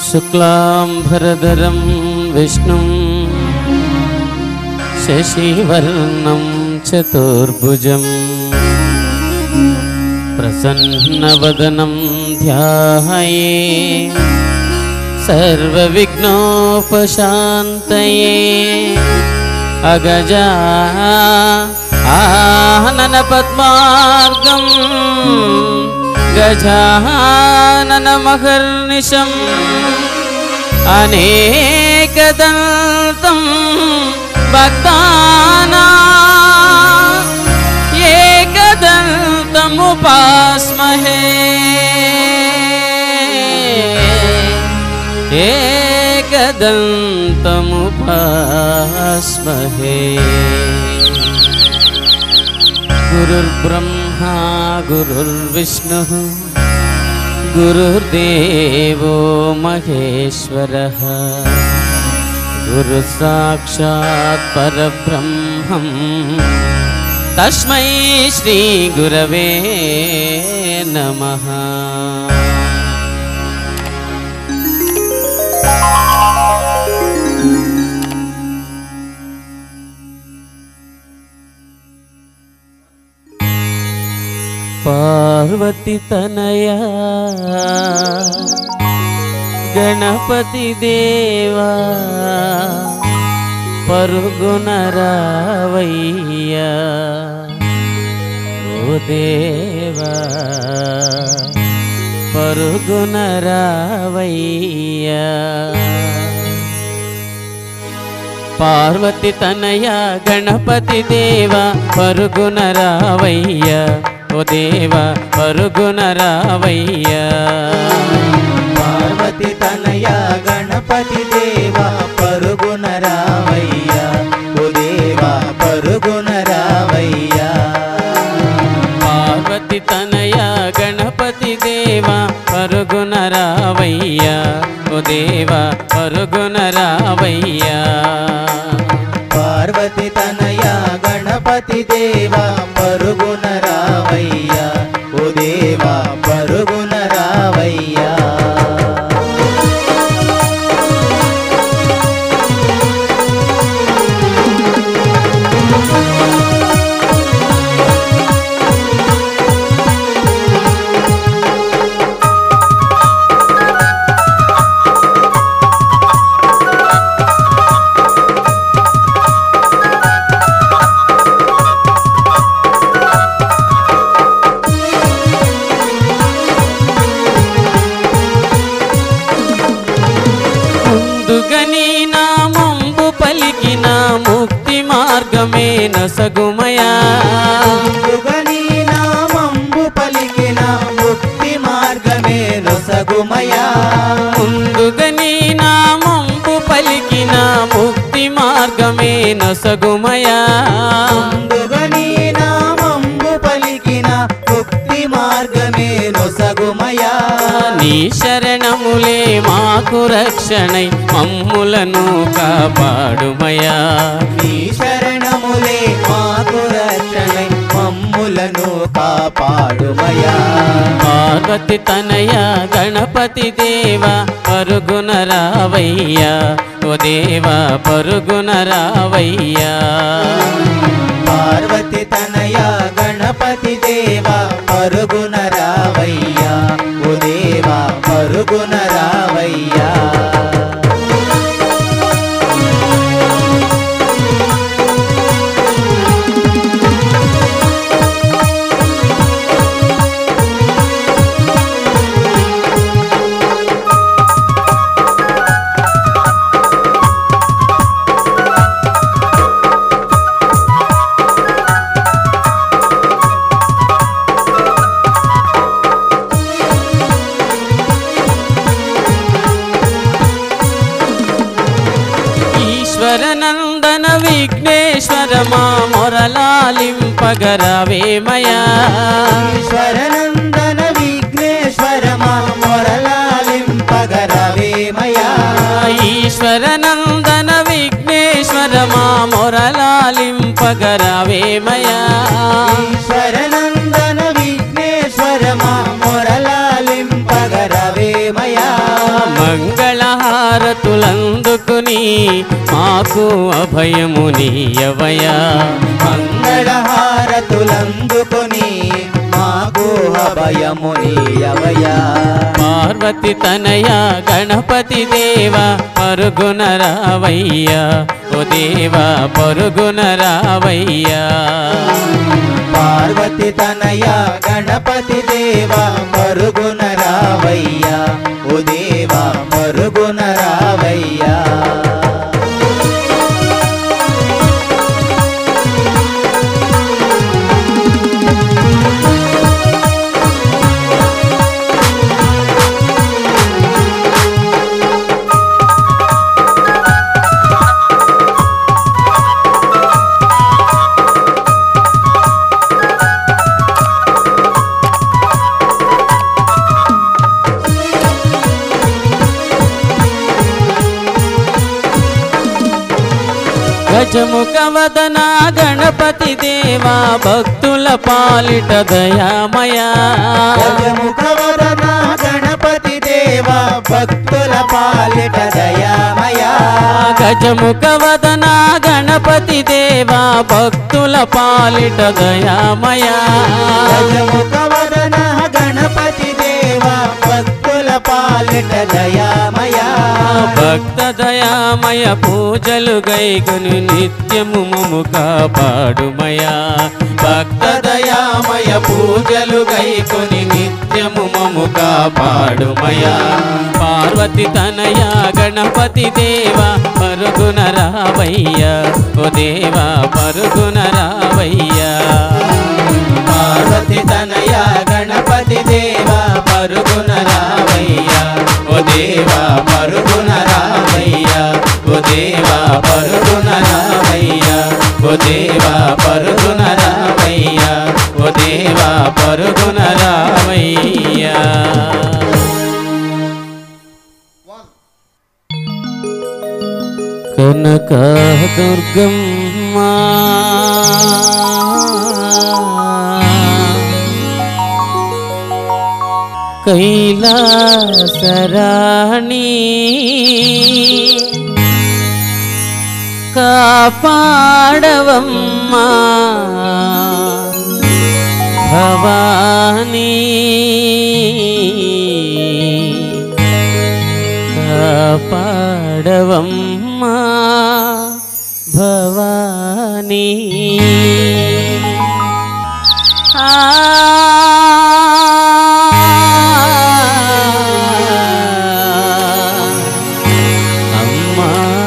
शुक्लाम्भरधरं विष्णुं शशिवर्णं चतुर्भुजम् प्रसन्नवदनं ध्याये सर्वविघ्नोपशान्तये अगजा आननपद्मार्गं गजाननमहर्निशम् अनेकदन्तं भक्ताना एकदन्तमुपास्महे एकदन्तमुपास्महे गुरुर्ब्रह्मा गुरुर्विष्णुः गुरुर्देवो महेश्वरः गुरुसाक्षात् परब्रह्मम् तस्मै श्रीगुरवे नमः పార్వతి తనయా గణపతి దేవా పరుగున రావయ్యా ఓ దేవా పరుగున రావయ్యా పార్వతి తనయ గణపతి దేవ పరుగున రావయ్య ఓ దేవ పరుగున రావయ్య పార్వతి తనయ గణపతి దేవ పరుగున రావయ్య ఓ దేవ పరుగున రావయ్య పార్వతి తనయ గణపతి దేవ పరుగున రావయ్య ఓ దేవ పరుగున రావయ్య పార్వతి తనయ గణపతి దేవ పరుగున రావయ్య ఓ దేవ పరుగున రావయ్య ముందుగా నీ నామంబు పలికిన ముక్తి మార్గమే నసగుమయా ముందుగని నామంబు పలికిన ముక్తి మార్గమే నొసగుమయా ముందుగా నీ నామంబు పలికిన ముక్తి మార్గమే నసగుమయా ముందుగని నామంబు పలికిన ముక్తి మార్గమే నొసగుమయా నీ శరణములే మాకు రక్షణై మమ్ములను కాపాడుమయా నీ శరణములే మాకు రక్షణై మమ్ములను కాపాడుమయా పార్వతి తనయ గణపతి దేవ పరుగున రావయ్యా ఓ దేవ పరుగున రావయ్యా పార్వతి తనయ గణపతి దేవ పరుగున రావయ్యా ఓ దేవా పరుగున రావయ్యా ఈశ్వర నందన విఘ్నేశ్వర మా మొరలాలింపగరవేమయా ఈశ్వరనందన విఘ్నేశ్వర మా మొరలాలింపగరవేమయా ఈశ్వర నందన విఘ్నేశ్వర మా మొరలాలింపగరవేమయా ఈశ్వరనందన విఘ్నేశ్వర మా మొరలాలింపగరవేమయా మంగళ మంగళహారతులందుకుని మాకు అభయము నీయవయా మంగళహారతులందుకొని మాకు అభయము నీయవయా పార్వతి తనయ గణపతి దేవ పరుగున రావయ్యా ఓ దేవా పరుగున రావయ్యా పార్వతి తనయ గణపతి దేవ పరుగున రావయ్యా ఓ దేవా పరుగున రావయ్యా గజముఖ వదన గణపతి దేవా భక్తుల పాలిట దయామయా గజముఖవదన గణపతి దేవ భక్తుల పాలిట దయామయా గజముఖ వదన గణపతి దేవా భక్తుల పాలిట దయామయా గజముఖవదన గణపతి దేవ భక్తుల పాలిట దయామయా భక్త దయామయ పూజలు గైకుని నిత్యము మము కాపాడుమయా భక్త దయామయ పూజలు గైకుని నిత్యము మము కాపాడుమయా పార్వతి తనయ గణపతి దేవా పరుగున రావయ్యా ఓ దేవా పరుగున రావయ్యా పార్వతి తనయ గణపతి దేవ పరుగున రావయ్యా ఓ దేవా పరుగున రావయ్యా ఓ దేవా పరుగున రావయ్యా ఓ దేవా పరుగున రావయ్యా ఓ దేవా పరుగున రావయ్యా కనక దుర్గమ్మ కైలాసరాణి కాపాడవమ్మా భవానీ కాపాడవమ్మా భవానీ అమ్మా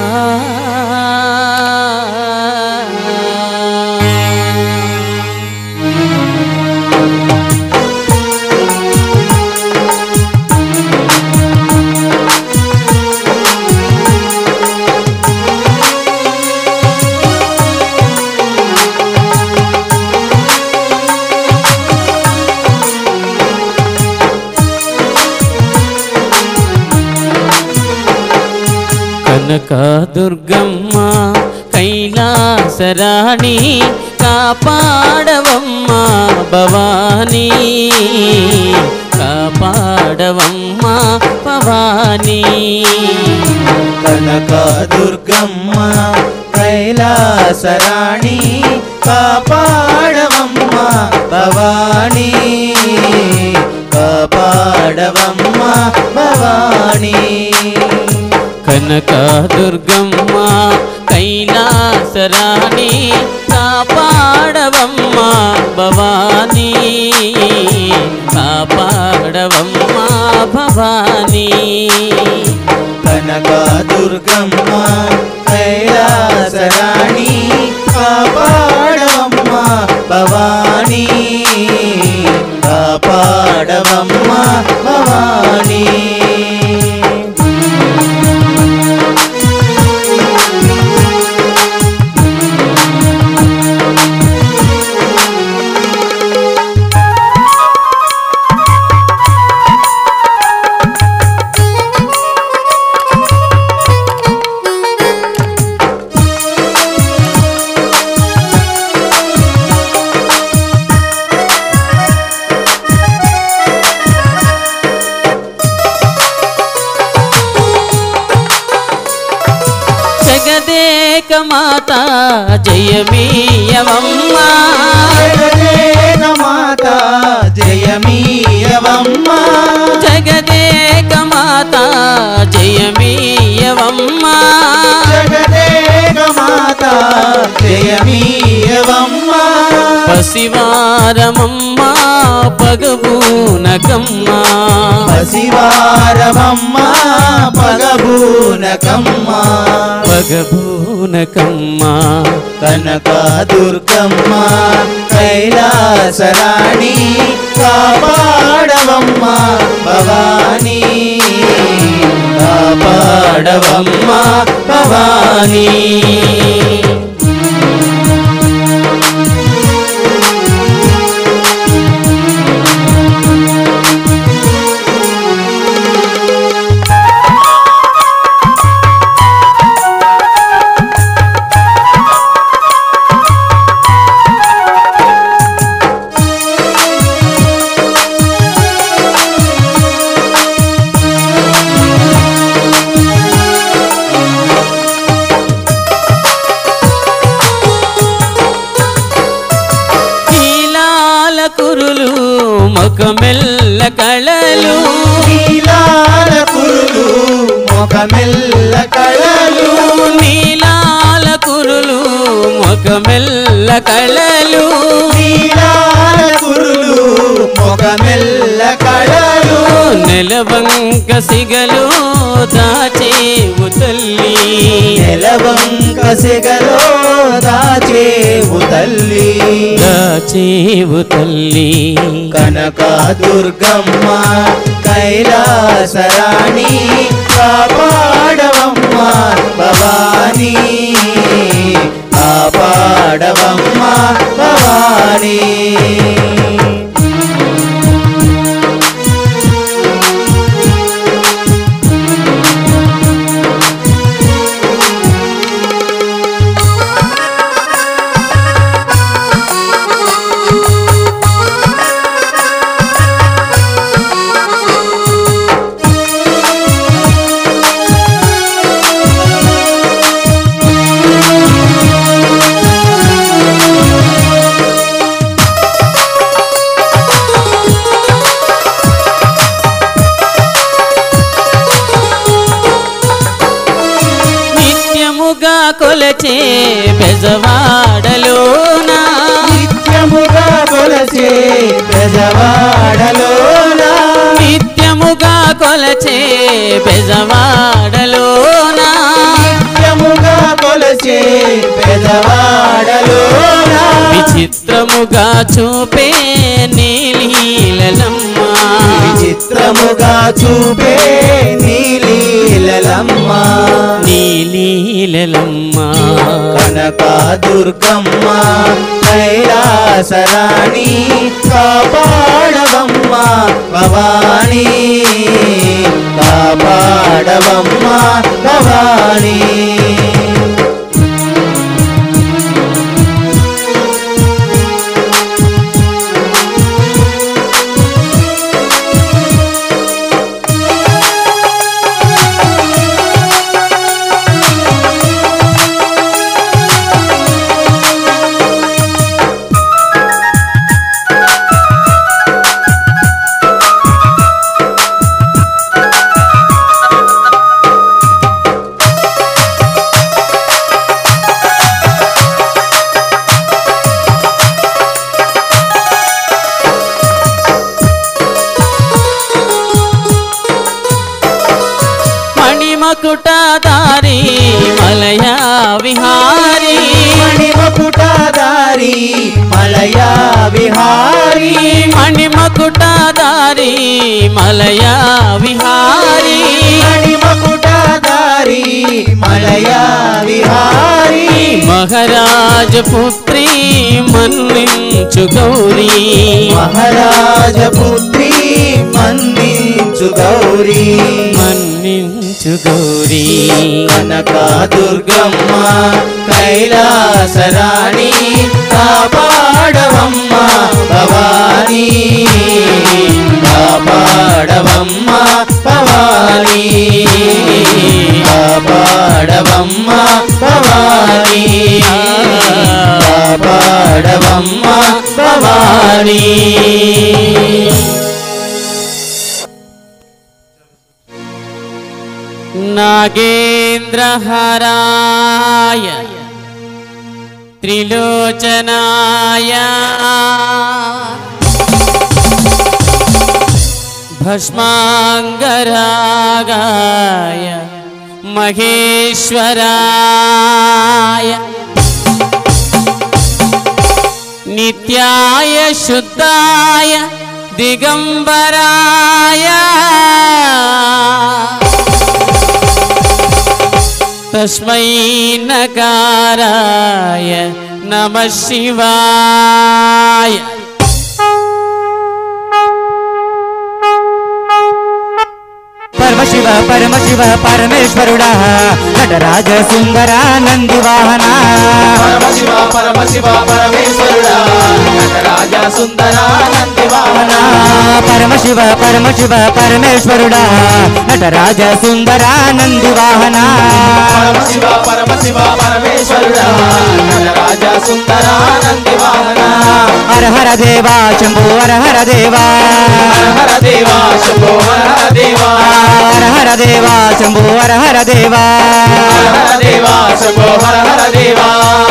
కనక దుర్గమ్మ కైలాసరాణి కాపాడవమ్మ భవానీ కాపాడవమ్మ భవానీ కనక దుర్గమ్మ కైలాసరాణి కాపాడవమ్మ భవానీ కాపాడవమ్మ భవానీ కనక దుర్గమ్మ కైలాసరాణి కాపాడవమ్మ భవానీ కాపాడవమ్మ భవానీ కనక దుర్గమ్మ కైలాసరాణి కాపాడవమ్మ భవానీ కాపాడవమ్మ భవానీ మాత జయమీయవమ్మా జగదేక మాత జయమీయవమ్మా జగదేక మాత జయమీయవమ్మా జగదేక మాత జయమీయవమ్మా పసివారమమ్మా పగబూనకమ్మా పసివారవమ్మా పగబూనకమ్మా పగబూనకమ్మా కనక దుర్గమ్మ కైలాసరాణి కాపాడవమ్మ భవానీ కాపాడవమ్మ భవానీ నీలాల కురులు మొకమెల్ల కళలు నీలాల కురులు మొగమెల్ల కళలు నీలాల కురులు మొకమెల్ల కళలు నీలాల కురులు మొగమెల్ల కళలు నెలవంక సిగలు దాచేవు తల్లి నెలవంక సిగలో దాచేవు తల్లి దాచేవు తల్లి కనక దుర్గమ్మ కైలాసరాణి కాపాడవమ్మ భవానీ కాపాడవమ్మ భవానీ నిత్యముగా కొలచే బెజవాడలోనా నిత్యముగా కొలసే ప్రజవాడలోనా నిత్యముగా కొలచే బెజవాడలోనా నిత్యముగా కొలసే పెదవాడలోనా విచిత్రముగా చూపే నీలీలమ్మా విచిత్రముగా చూపే నీలీలమ్మ నీలీలమ్మా కనక దుర్గమ్మ కైలాసరాణి కాపాడవమ్మ భవానీ కాపాడవమ్మ భవానీ మణిమకుటాదారి మలయా విహారీ మణిమకుటాదారి మలయా విహారీ మణిమకుటాదారి మలయా విహారీ మణిమకుటాదారి మలయా విహారీ మహారాజ పుత్రి మన్నించు గౌరీ మహారాజ పుత్రి మందించు గౌరీ మన్నించు గౌరీ కనక దుర్గమ్మ కైలాసరాణి కాపాడవమ్మ భవానీ కాపాడవమ్మ భవానీ కాపాడవమ్మ భవానీ కాపాడవమ్మ భవానీ నాగేంద్రహరాయ త్రిలోచనాయ భస్మాంగరాగాయ మహేశ్వరాయ నిత్యాయ శుద్ధాయ దిగంబరాయ తస్మై నకారాయ నమ శివాయ పరమశివ పరమశివ పరమేశ్వరుడా నటరాజ సుందర నంది వాహన పరమశివ పరమశివ పరమేశ్వరుడా నటరాజ సుందర నంది వాహన పరమశివ పరమశివ పరమేశ్వరుడా నటరాజ సుందర నంది వాహన పరమశివ పరమశివ పరమేశ్వరుడా నటరాజ సుందర నంది వాహన హర హర దేవా శంభో హర హర దేవా హర హర దేవా శంభో హర హర దేవా హర హర దేవా శంభో హర హర దేవా హర హర దేవా శంభో హర హర దేవా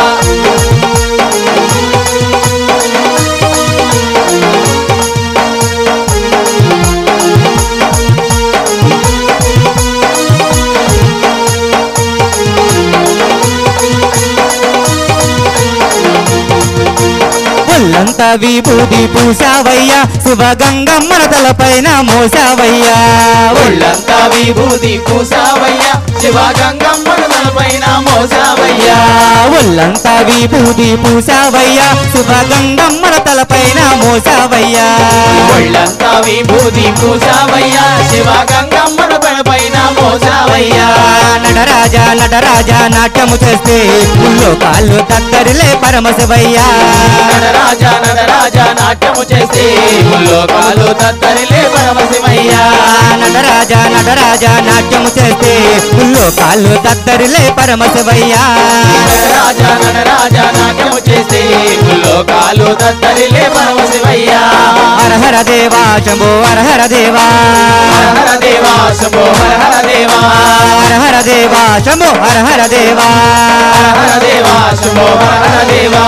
ఒళ్ళంతా విభూది పూసావయ్యా శివగంగమ్మన తలపైన మోసావయ్యా ఒళ్ళంతా విభూతి పూసావయ్యా శివ గంగమ్మను తలపైన మోసావయ్యా ఒళ్ళంతా విభూది పూసావయ్యా శివగంగమ్మన తలపైన మోసావయ్యా ఒళ్ళంతా విభూతి పూసావయ్యా శివ గంగమ్మను తలపైన మోసావయ్యా నటరాజ నటరాజ నాట్యము చేస్తే ఉల్లో కాళ్ళు తత్తరిలే పరమశివయ్యా నటరాజ నటరాజ నాట్యము చేస్తే లోకాలు తత్తరిలే పరమశివయ్యా నటరాజ నటరాజ నాట్యము చేస్తే ఉల్లో కాళ్ళు తత్తరిలే పరమశివయ్యా నటరాజ నటరాజ నాట్యము చేస్తే లోకాలు తత్తరిలే పరమశివయ్యా హర హర దేవా శంభో హర హర దేవా హర హర దేవా శంభో హర హర దేవా హర హర దేవా శంభో హర హర దేవా హర హర దేవా శంభో హర హర దేవా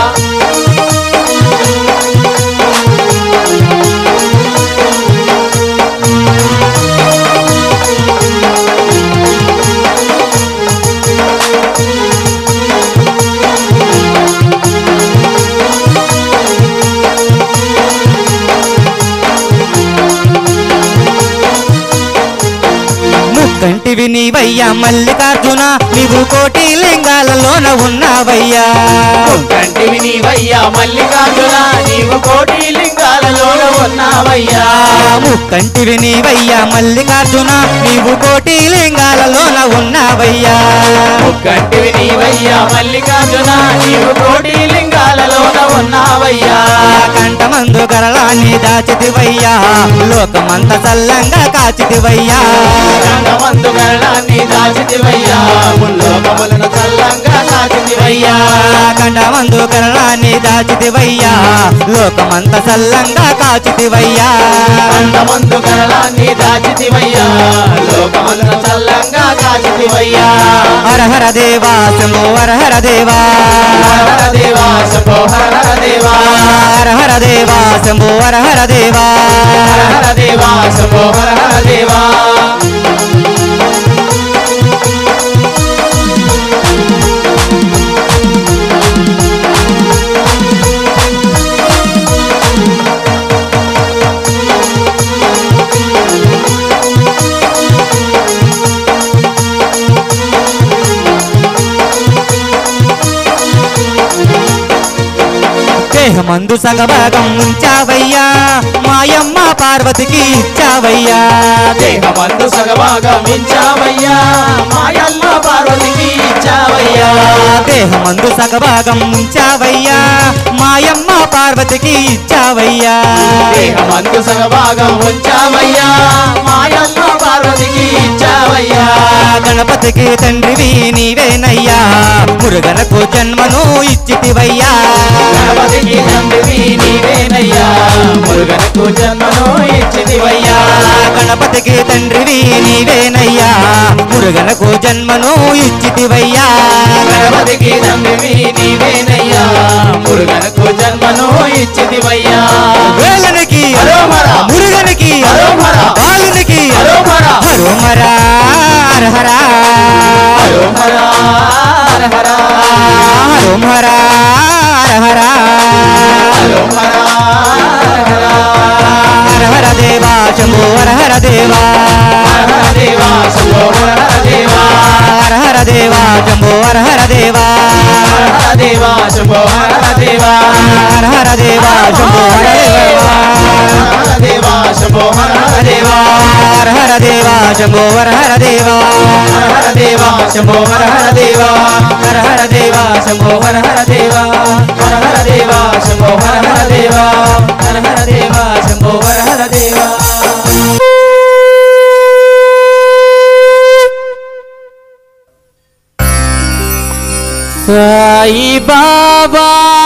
ముక్కంటివి నీవయ్యా మల్లికార్జున నీవు కోటి లింగాలలోన ఉన్నావయ్యా కంటివి నీవయ్యా మల్లికార్జున నీవు కోటి లింగాలలో ఉన్నావయ్యా ముక్కంటివి నీవయ్యా మల్లికార్జున నీవు కోటి లింగాలలోన ఉన్నావయ్యా కంటివి నీవయ్యా మల్లికార్జున నీవు కోటి లింగాలలో ఉన్నావయ్యా కంఠమందు గరళాన్ని దాచితివయ్యా లోకమంత చల్లంగా కాచితివయ్యా రంగమందు గరళాన్ని దాచితివయ్యా ముల్లోకములను చల్లంగా దాచితివయ్యా కంఠమందు గరళాన్ని దాచితివయ్యా లోకమంత చల్లంగా కాచితివయ్యా రంగమందు గరళాన్ని దాచితివయ్యా లోకములను చల్లంగా దాచితివయ్యా హర హర దేవా శంభో హర హర దేవా హర హర దేవా శంభో హర హర దేవా హర హర దేవా శంభో హర హర దేవా హర హర దేవా శంభో హర హర దేవా దేహమందు సగభాగం ఉంచావయ్యా మాయమ్మ పార్వతికి ఇచ్చావయ్యా దేహమందు సగభాగం ఇచ్చావయ్యా మాయమ్మ పార్వతికి ఇచ్చావయ్యా దేహమందు సగభాగం ఉంచావయ్యా మా మాయమ్మ పార్వతికి ఇచ్చావయ్యా దేహమందు సగభాగం ఉంచావయ్యా మాయమ్మ పార్వతికి ఇచ్చావయ్యా గణపతికి తండ్రివి నీవేనయ్యా మురుగనకు జన్మను ఇచ్చితివయ్యా గణపతికి తండ్రివి నీవేనయ్యా మురుగనకు జన్మను ఇచ్చితివయ్యా గణపతికి తండ్రివి నీవేనయ్యా మురుగనకు జన్మను ఇచ్చితివయ్యా గణపతికి తండ్రివి నీవేనయ్యా మురుగనకు జన్మను ఇచ్చితివయ్యా వేలనికి హరోమర. మురుగనికి హరోమర. బాలునికి హరోమర. హరోమరా హరహరా హరోమర హర హరోమరా హరహరా హరోమర హర హర హర దేవా శంభో హర హర దేవా హర దేవా శంభో హర దేవా హర హర దేవా శంభో హర హర దేవా హర దేవా శంభో హర దేవా హర హర దేవా శంభో హర దేవా హర దేవా శంభో హర దేవా హర హర దేవా శంభో హర హర దేవా హర దేవా శంభో హర దేవా హర హర దేవా శంభో హర హర దేవా హర హర దేవా శంభో హర దేవా హర హర దేవా శంభో హర హర దేవా సాయి బాబా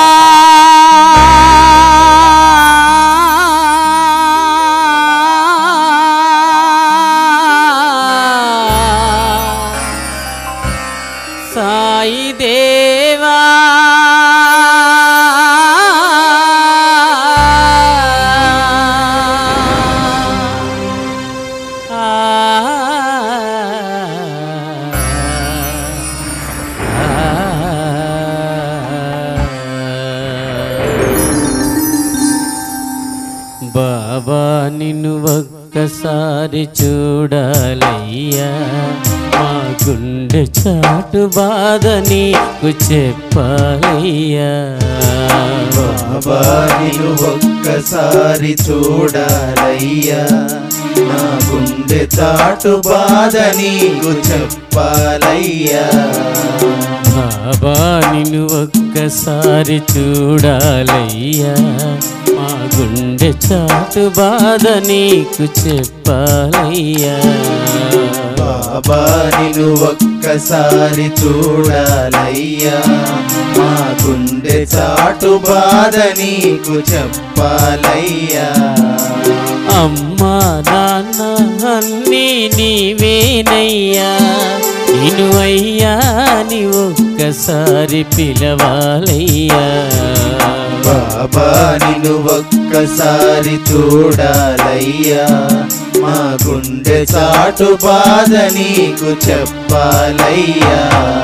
సాయి దేవా బాబా నిన్ను ఒక్కసారి చూడాలయ్యా మా గుండె చాటు బాధ నీకు చెప్పాలయ్యా బాబా నిన్ను ఒక్కసారి చూడాలయ్యా నా గుండె చాటు బాధ నీకు చెప్పాలయ్యా బాబా నిన్ను ఒక్కసారి చూడాలయ్యా మా గుండె చాటు బాధ నీకు చెప్పాలయ్యా బాబా నిన్ను ఒక్కసారి చూడాలయ్యా మా గుండె చాటు బాధ నీకు చెప్పాలయ్యా అమ్మా నాన్న అన్నీ నీవేనయ్యా నేను అయ్యా నీ ఒక్కసారి పిలవాలయ్యా బాబా నిన్ను ఒక్కసారి చూడాలయ్యా మా గుండె చాటు బాధ నీకు చెప్పాలయ్యా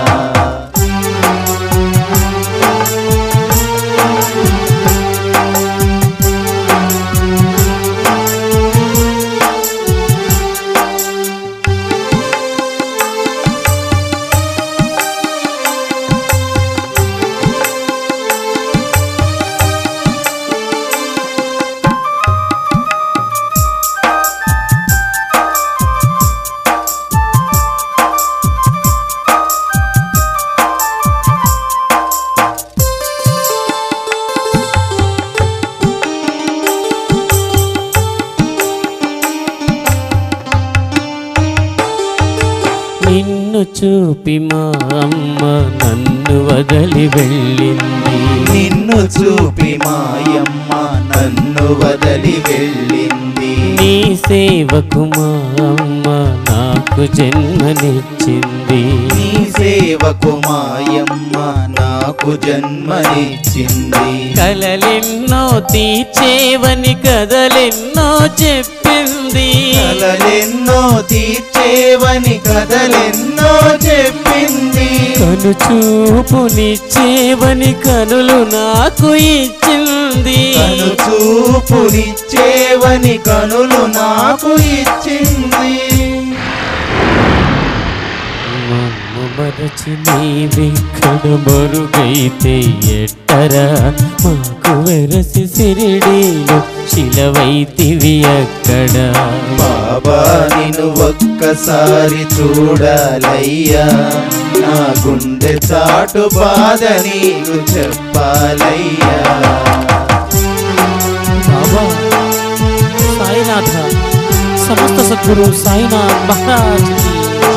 నిన్ను చూపి మా అమ్మ నన్ను వదిలి వెళ్ళింది నిన్ను చూపి మాయమ్మ నన్ను వదలి వెళ్ళింది నీ సేవకు మా అమ్మ నాకు జన్మనిచ్చింది నీ సేవకు మాయమ్మ నాకు జన్మనిచ్చింది కలలెన్నో తీర్చేవని కథలెన్నో చెప్పింది కలలెన్నో తీర్చేవని కథలెన్నో చెప్పింది కను చూపునిచ్చేవని కనులు నాకు ఇచ్చింది కను చూపునిచ్చేవని కనులు నాకు ఇచ్చింది మమ్ము మరచి నీవిక్కడ మరుగైతే ఎట్టరా మాకు వెరసి సిరిడీలో శిలవైతివి అక్కడ బాబా నిన్ను ఒక్కసారి చూడాలయ్యా నా గుండె చాటు బాధ నీకు చెప్పాలయ్యా సద్గురు సాయినాథ్ మహారాజ్ కి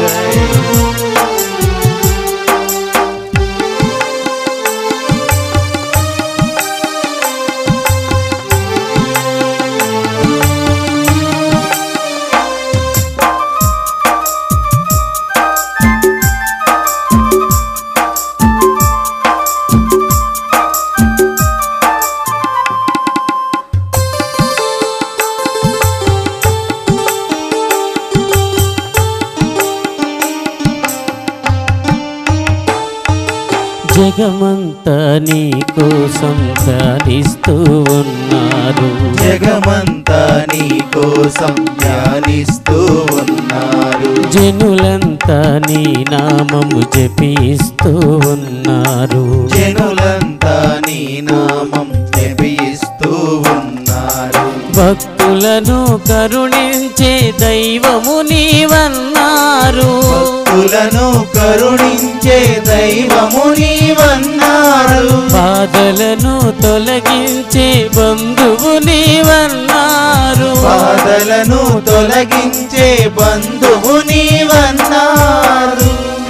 జగమంతా నీ కోసం ధ్యానిస్తూ ఉన్నారు జగమంతా నీ కోసం ధ్యానిస్తూ ఉన్నారు జనులంతా నీ నామము జపిస్తూ ఉన్నారు జనులంతా నీ నామం జపిస్తూ ఉన్నారు భక్తులను కరుణించే దైవము నీవన్నారు భక్తులను కరుణించే దైవము నీవన్నారు బాధలను తొలగించే బంధువు నీవన్నారు బాధలను తొలగించే బంధువు నీవన్నారు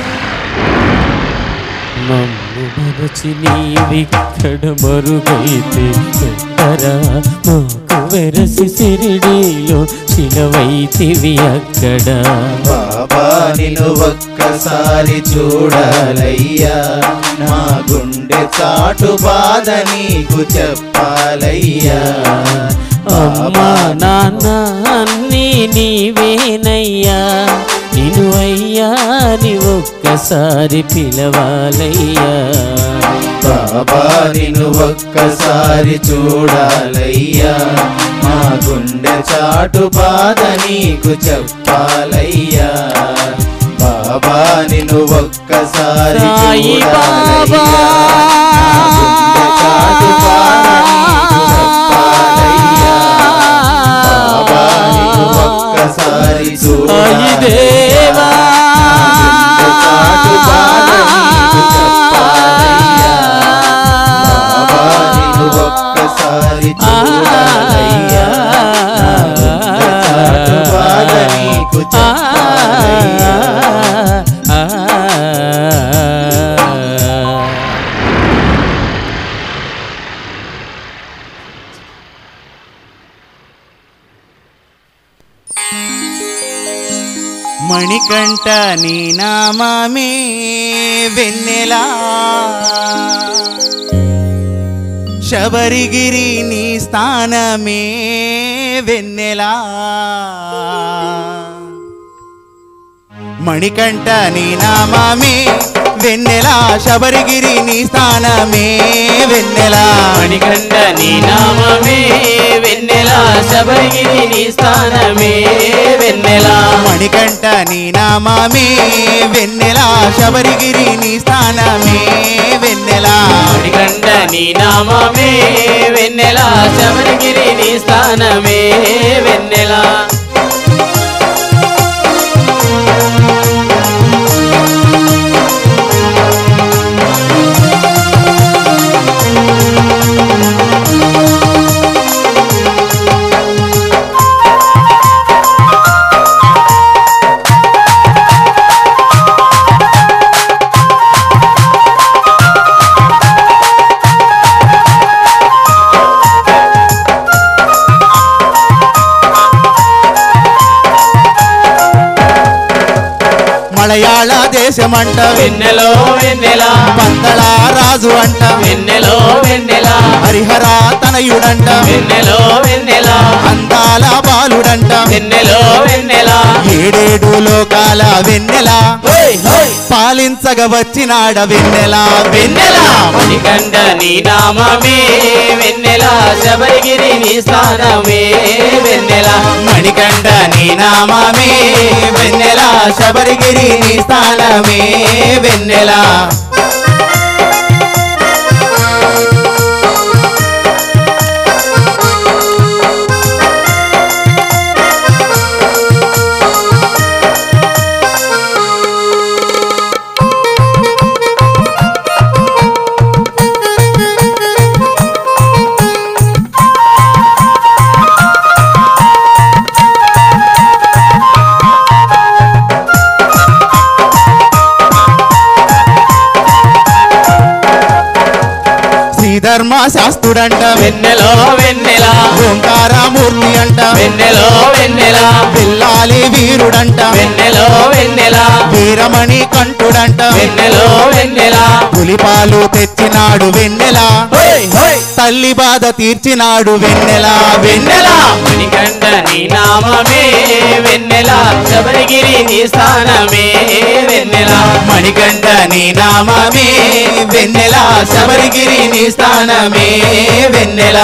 మమ్ము మరచి నీవిక్కడ మరుగైతే ఎక్కడా మాకు వెరసి సిరిడీలో శిలవైతివి అక్కడ బాబా నిన్ను ఒక్కసారి చూడాలయ్యా నా గుండె చాటు బాధ నీకు చెప్పాలయ్యా అమ్మా నాన్న అన్నీ నీవేనయ్యా నిన్ను అయ్యా ని ఒక్కసారి పిలవాలయ్యా బాబా నిన్ను ఒక్కసారి చూడాలయ్యా మా గుండె చాటు బాధ నీకు చెప్పాలయ్యా బాబా నిన్ను ఒక్కసారి సాయి బాబా చూడాలయ్యా నా గుండె చాటు బాధ నీకు చెప్పాలయ్యా బాబా నిన్ను ఒక్కసారి సాయి చూడాలయ్యా దేవా నా గుండె చాటు బాధ నీకు చెప్పాలయ్యా బాబా నిన్ను ఒక్కసారి చూడాలయ్యా నా గుండె చాటు బాధ నీకు చెప్పాలయ్యా మణికంఠ నీ నామమే వెన్నెలా శబరిగిరి నీ స్థానమే వెన్నెలా మణికంఠ నీ నామమే వెన్నెలా శబరిగిరి నీ స్థానమే వెన్నెలా మణికంఠ నీ నామమే వెన్నెలా శబరిగిరి నీ స్థానమే వెన్నెలా మణికంఠ నీ నామమే వెన్నెలా శబరిగిరి నీ స్థానమే వెన్నెలా మణికంఠ నీ నామమే వెన్నెలా శబరిగిరి నీ స్థానమే వెన్నెలా మలయాళ దేశమంట వెన్నెలో వెన్నెలా పందళ రాజు అంట వెన్నెలో వెన్నెలా హరిహర తనయుడంట వెన్నెలో వెన్నెలా అందాల బాలుడంట వెన్నెలో వెన్నెలా ఏడేడు లోకాల వెన్నెల హోయ్ హోయ్ పాలించగ వచ్చినాడ వెన్నెల వెన్నెలా మణికంఠ నీ నామమే వెన్నెలా శబరిగిరి నీ స్థానమే వెన్నెలా మణికంఠ నీ నామమే వెన్నెల శబరిగిరి నీ స్థానమే వెన్నెల ధర్మ శాస్త్రుడంట వెన్నెలో వెన్నెల ఓంకారమూర్తి అంట వెన్నెలో వెన్నెల పిల్లాలి వీరుడంట వెన్నెలో వెన్నెల వీరమణి కంఠుడంట వెన్నెలో వెన్నెల పులిపాలు తెచ్చినాడు వెన్నెల హోయ్ హోయ్ తల్లి బాధ తీర్చినాడు వెన్నెల వెన్నెల మణికంఠ నీ నామమే వెన్నెల శబరిగిరి నీ స్థానమే వెన్నెల మణికంఠ నీ నామమే వెన్నెల శబరిగిరి నీ స్థానమే వెన్నెల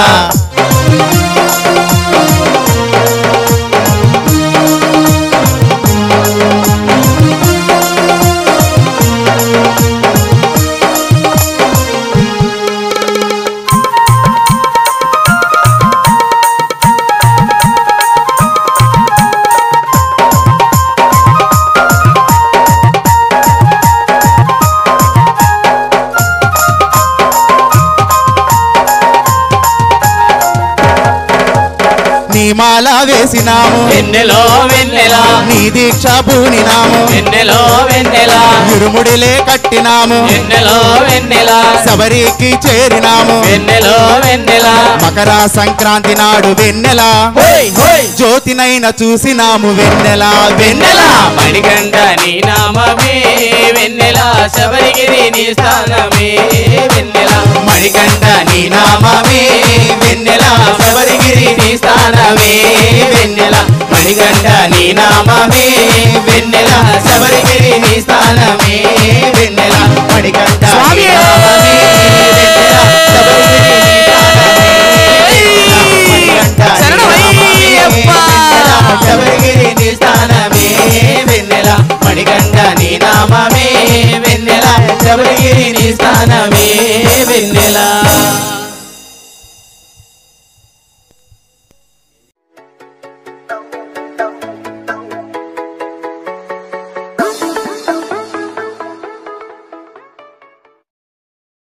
నీ మాల వేసినాము వెన్నెలో వెన్నెల నీ దీక్ష పూనినాము వెన్నెలో వెన్నెల ఇరుముడిలే కట్టినాము వెన్నెలో వెన్నెల శబరికి చేరినాము వెన్నెలో వెన్నెల మకర సంక్రాంతి నాడు వెన్నెల హోయ్ హోయ్ జ్యోతినైన చూసినాము వెన్నెల వెన్నెల మణికంఠ నీ నామమే వెన్నెల శబరిగిరి నీ స్థానమే వెన్నెల మణికంఠ నీ నామమే వెన్నెల శబరిగిరి నీ స్థానమే వెన్నెల మణికంఠ నీ నామమే వెన్నెల శబరిగిరి నీ స్థానమే వెన్నెల మణికంఠ